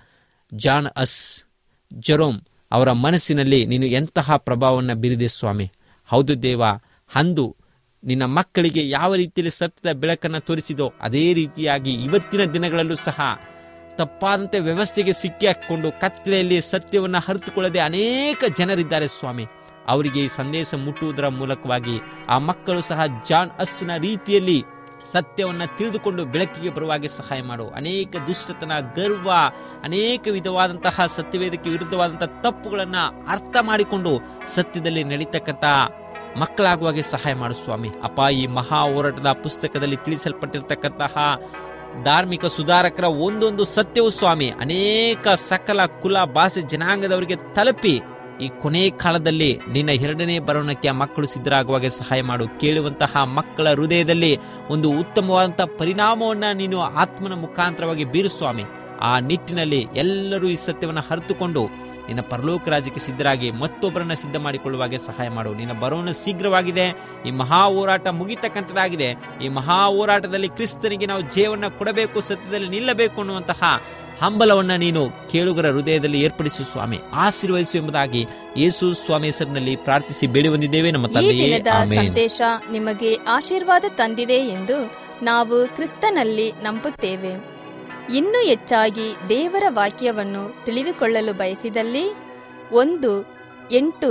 ಜಾನ್ ಅಸ್ ಜೆರೋಮ್ ಅವರ ಮನಸ್ಸಿನಲ್ಲಿ ನೀನು ಎಂತಹ ಪ್ರಭಾವವನ್ನು ಬೀರಿದೆ ಸ್ವಾಮಿ ಹೌದು ದೇವ ಅಂದು ನಿನ್ನ ಮಕ್ಕಳಿಗೆ ಯಾವ ರೀತಿಯಲ್ಲಿ ಸತ್ಯದ ಬೆಳಕನ್ನು ತೋರಿಸಿದೋ ಅದೇ ರೀತಿಯಾಗಿ ಇವತ್ತಿನ ದಿನಗಳಲ್ಲೂ ಸಹ ತಪ್ಪಾದಂತೆ ವ್ಯವಸ್ಥೆಗೆ ಸಿಕ್ಕಿ ಹಾಕಿಕೊಂಡು ಕತ್ತಲೆಯಲ್ಲಿ ಸತ್ಯವನ್ನು ಹರಿತುಕೊಳ್ಳದೆ ಅನೇಕ ಜನರಿದ್ದಾರೆ ಸ್ವಾಮಿ ಅವರಿಗೆ ಈ ಸಂದೇಶ ಮುಟ್ಟುವುದರ ಮೂಲಕವಾಗಿ ಆ ಮಕ್ಕಳು ಸಹ ಜಾನ್ ಅಸ್ನ ರೀತಿಯಲ್ಲಿ ಸತ್ಯವನ್ನ ತಿಳಿದುಕೊಂಡು ಬೆಳಕಿಗೆ ಬರುವಾಗೆ ಸಹಾಯ ಮಾಡು ಅನೇಕ ದುಷ್ಟತನ ಗರ್ವ ಅನೇಕ ವಿಧವಾದಂತಹ ಸತ್ಯವೇದಕ್ಕೆ ವಿರುದ್ಧವಾದಂತಹ ತಪ್ಪುಗಳನ್ನ ಅರ್ಥ ಮಾಡಿಕೊಂಡು ಸತ್ಯದಲ್ಲಿ ನಡೀತಕ್ಕಂಥ ಮಕ್ಕಳಾಗುವಾಗೆ ಸಹಾಯ ಮಾಡು ಸ್ವಾಮಿ ಅಪ್ಪ ಈ ಮಹಾ ಹೋರಾಟದ ಪುಸ್ತಕದಲ್ಲಿ ತಿಳಿಸಲ್ಪಟ್ಟಿರ್ತಕ್ಕಂತಹ ಧಾರ್ಮಿಕ ಸುಧಾರಕರ ಒಂದೊಂದು ಸತ್ಯವು ಸ್ವಾಮಿ ಅನೇಕ ಸಕಲ ಕುಲ ಭಾಷೆ ಜನಾಂಗದವರಿಗೆ ತಲುಪಿ ಈ ಕೊನೆ ಕಾಲದಲ್ಲಿ ನಿನ್ನ ಎರಡನೇ ಬರೋಣಕ್ಕೆ ಆ ಮಕ್ಕಳು ಸಿದ್ಧರಾಗುವಾಗೆ ಸಹಾಯ ಮಾಡು ಕೇಳುವಂತಹ ಮಕ್ಕಳ ಹೃದಯದಲ್ಲಿ ಒಂದು ಉತ್ತಮವಾದಂತಹ ಪರಿಣಾಮವನ್ನ ನೀನು ಆತ್ಮನ ಮುಖಾಂತರವಾಗಿ ಬೀರು ಸ್ವಾಮಿ ಆ ನಿಟ್ಟಿನಲ್ಲಿ ಎಲ್ಲರೂ ಈ ಸತ್ಯವನ್ನು ಹರಿತುಕೊಂಡು ನಿನ್ನ ಪರಲೋಕ ರಾಜ್ಯಕ್ಕೆ ಸಿದ್ಧರಾಗಿ ಮತ್ತೊಬ್ಬರನ್ನ ಸಿದ್ಧ ಮಾಡಿಕೊಳ್ಳುವಾಗೆ ಸಹಾಯ ಮಾಡು ನಿನ್ನ ಬರೋಣ ಶೀಘ್ರವಾಗಿದೆ ಈ ಮಹಾ ಹೋರಾಟ ಮುಗಿತಕ್ಕಂಥದ್ದಾಗಿದೆ ಈ ಮಹಾ ಹೋರಾಟದಲ್ಲಿ ಕ್ರಿಸ್ತನಿಗೆ ನಾವು ಜೀವನ ಕೊಡಬೇಕು ಸತ್ಯದಲ್ಲಿ ನಿಲ್ಲಬೇಕು ಅನ್ನುವಂತಹ ಹಂಬಲವನ್ನ ನೀನು ಕೇಳುಗರ ಹೃದಯದಲ್ಲಿ ಏರ್ಪಡಿಸು ಸ್ವಾಮಿ ಆಶೀರ್ವದಿಸು ಎಂಬುದಾಗಿ ಯೇಸು ಸ್ವಾಮಿ ಹೆಸರಿನಲ್ಲಿ ಪ್ರಾರ್ಥಿಸಿ ಬೇಡಿ ಬಂದಿದ್ದೇವೆ ನಮ್ಮ ಈ ತಂದೆಯೇ ದಿನದ ಆಮೇನ್ ಸಂದೇಶ ನಿಮಗೆ ಆಶೀರ್ವಾದ ತಂದಿದೆ ಎಂದು ನಾವು ಕ್ರಿಸ್ತನಲ್ಲಿ ನಂಬುತ್ತೇವೆ ಇನ್ನೂ ಹೆಚ್ಚಾಗಿ ದೇವರ ವಾಕ್ಯವನ್ನು ತಿಳಿದುಕೊಳ್ಳಲು ಬಯಸಿದಲ್ಲಿ ಒಂದು ಎಂಟು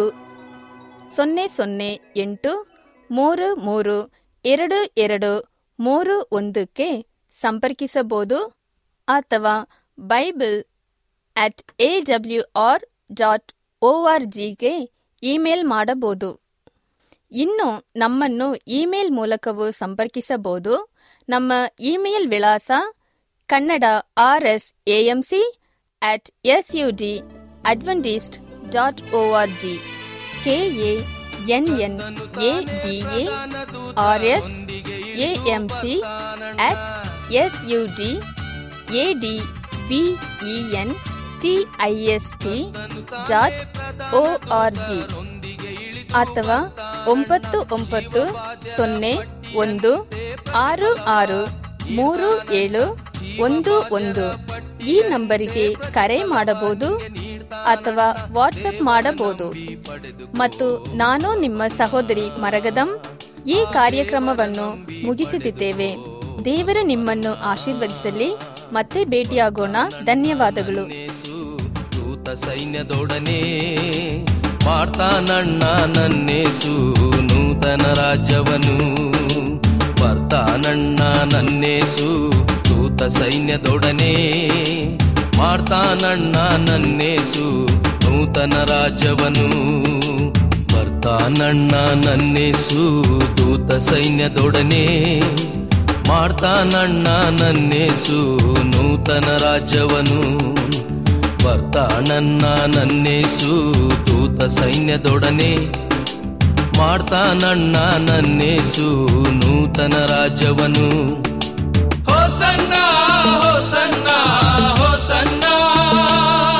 ಸೊನ್ನೆ ಸೊನ್ನೆ ಎಂಟು ಮೂರು ಮೂರು ಎರಡು ಎರಡು ಮೂರು ಒಂದಕ್ಕೆ ಸಂಪರ್ಕಿಸಬಹುದು ಅಥವಾ bible at A W R dot O R ಜಿಗೆ ಇಮೇಲ್ ಮಾಡಬಹುದು ಇನ್ನು ನಮ್ಮನ್ನು ಇಮೇಲ್ ಮೂಲಕವೂ ಸಂಪರ್ಕಿಸಬಹುದು ನಮ್ಮ ಇಮೇಲ್ ವಿಳಾಸ Kannada R S AMC at S U D adventist dot O R G K A N N A D A R S AMC at S U D A D V E N T I S T dot O R G ಅಥವಾ ಒಂಬತ್ತು ಒಂಬತ್ತು ಸೊನ್ನೆ ಒಂದು ಆರು ಆರು ಮೂರು ಏಳು ಒಂದು ಒಂದು ಈ ನಂಬರಿಗೆ ಕರೆ ಮಾಡಬಹುದು ಅಥವಾ ವಾಟ್ಸಪ್ ಮಾಡಬಹುದು ಮತ್ತು ನಾನು ನಿಮ್ಮ ಸಹೋದರಿ ಮರಗದಂ ಈ ಕಾರ್ಯಕ್ರಮವನ್ನು ಮುಗಿಸುತ್ತಿದ್ದೇವೆ ದೇವರು ನಿಮ್ಮನ್ನು ಆಶೀರ್ವದಿಸಲಿ ಮತ್ತೆ ಭೇಟಿಯಾಗೋಣ ಧನ್ಯವಾದಗಳು ದೂತ ಸೈನ್ಯದೊಡನೆ ಮಾಡ್ತಾನಣ್ಣ ನನ್ನೇಸು ನೂತನ ರಾಜ್ಯವನು ಬರ್ತಾನಣ್ಣ ನನ್ನೇಸು ದೂತ ಸೈನ್ಯದೊಡನೆ ಮಾಡ್ತಾನಣ್ಣ ನನ್ನೇಸು ನೂತನ ರಾಜ್ಯವನು ಬರ್ತಾನಣ್ಣ ನನ್ನೇಸು ದೂತ ಸೈನ್ಯದೊಡನೆ ಮಾಡ್ತಾನಣ್ಣ ನನ್ನೇಸು ನೂತನ ರಾಜ್ಯವನು ಬರ್ತಾನಣ್ಣ ನನ್ನೇಸು ದೂತ ಸೈನ್ಯದೊಡನೆ ಮಾಡ್ತಾನಣ್ಣ ನನ್ನೇಸು ನೂತನ ರಾಜ್ಯವನು ಹೋಸನ್ನ ಹೋಸನ್ನ ಹೋಸನ್ನ